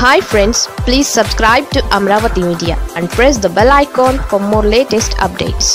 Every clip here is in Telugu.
hi friends please subscribe to Amaravati media and press the bell icon for more latest updates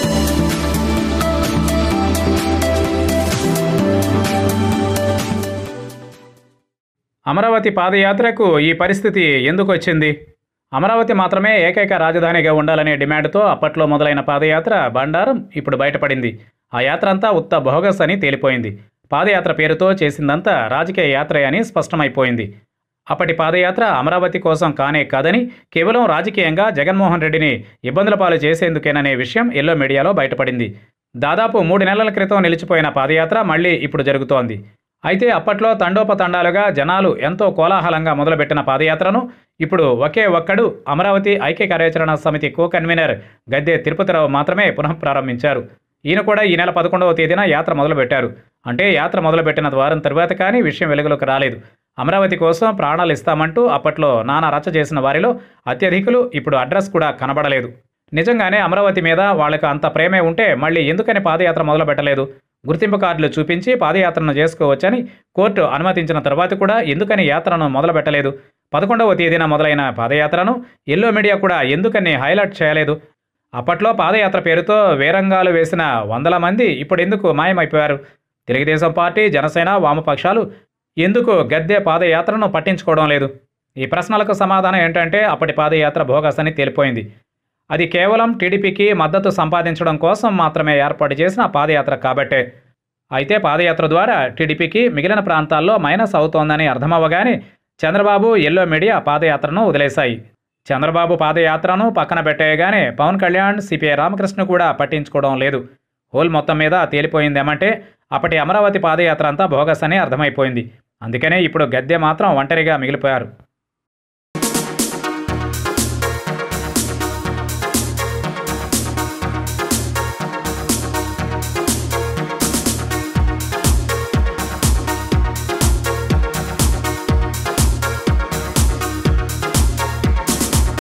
Amaravati పాదయాత్రకు ఈ పరిస్థితి ఎందుకు వచ్చింది అమరావతి మాత్రమే ఏకైక రాజధానిగా ఉండాలనే డిమాండ్తో అప్పట్లో మొదలైన పాదయాత్ర బండారం ఇప్పుడు బయటపడింది ఆ యాత్ర అంతా ఉత్త బోగస్ అని తేలిపోయింది పాదయాత్ర పేరుతో చేసిందంతా రాజకీయ యాత్రే అని స్పష్టమైపోయింది అప్పటి పాదయాత్ర అమరావతి కోసం కానే కాదని కేవలం రాజకీయంగా జగన్మోహన్ రెడ్డిని ఇబ్బందుల పాలు చేసేందుకేననే విషయం ఎల్లో మీడియాలో బయటపడింది దాదాపు మూడు నెలల క్రితం నిలిచిపోయిన పాదయాత్ర మళ్ళీ ఇప్పుడు జరుగుతోంది అయితే అప్పట్లో తండోపతండాలుగా జనాలు ఎంతో కోలాహలంగా మొదలుపెట్టిన పాదయాత్రను ఇప్పుడు ఒకే ఒక్కడు అమరావతి ఐక్య కార్యాచరణ సమితి కో కన్వీనర్ గద్దె తిరుపతిరావు మాత్రమే పునః ప్రారంభించారు ఈయన కూడా ఈ నెల పదకొండవ తేదీన యాత్ర మొదలుపెట్టారు అంటే యాత్ర మొదలుపెట్టిన వారం తరువాత కానీ విషయం వెలుగులోకి రాలేదు అమరావతి కోసం ప్రాణాలు ఇస్తామంటూ అప్పట్లో నానా రచ్చ చేసిన వారిలో అత్యధికులు ఇప్పుడు అడ్రస్ కూడా కనబడలేదు నిజంగానే అమరావతి మీద వాళ్ళకు అంత ప్రేమే ఉంటే మళ్ళీ ఎందుకని పాదయాత్ర మొదలు పెట్టలేదు గుర్తింపు కార్డులు చూపించి పాదయాత్రను చేసుకోవచ్చని కోర్టు అనుమతించిన తర్వాత కూడా ఎందుకని యాత్రను మొదలు పెట్టలేదు పదకొండవ తేదీన మొదలైన పాదయాత్రను ఎల్లో మీడియా కూడా ఎందుకని హైలైట్ చేయలేదు అప్పట్లో పాదయాత్ర పేరుతో వేరంగాలు వేసిన వందల మంది ఇప్పుడు ఎందుకు మాయమైపోయారు తెలుగుదేశం పార్టీ జనసేన వామపక్షాలు ఎందుకు గద్దె పాదయాత్రను పట్టించుకోవడం లేదు ఈ ప్రశ్నలకు సమాధానం ఏంటంటే అప్పటి పాదయాత్ర భోగస్ అని తేలిపోయింది అది కేవలం టీడీపీకి మద్దతు సంపాదించడం కోసం మాత్రమే ఏర్పాటు చేసిన పాదయాత్ర కాబట్టే అయితే పాదయాత్ర ద్వారా టీడీపీకి మిగిలిన ప్రాంతాల్లో మైనస్ అవుతోందని అర్థమవ్వగానే చంద్రబాబు ఎల్లో మీడియా పాదయాత్రను వదిలేశాయి చంద్రబాబు పాదయాత్రను పక్కన పెట్టేయగానే పవన్ కళ్యాణ్ సిపిఐ రామకృష్ణ కూడా పట్టించుకోవడం లేదు హోల్ మొత్తం మీద తేలిపోయిందేమంటే అప్పటి అమరావతి పాదయాత్ర అంతా బోగస్ అని అర్థమైపోయింది అందుకనే ఇప్పుడు గద్దె మాత్రం ఒంటరిగా మిగిలిపోయారు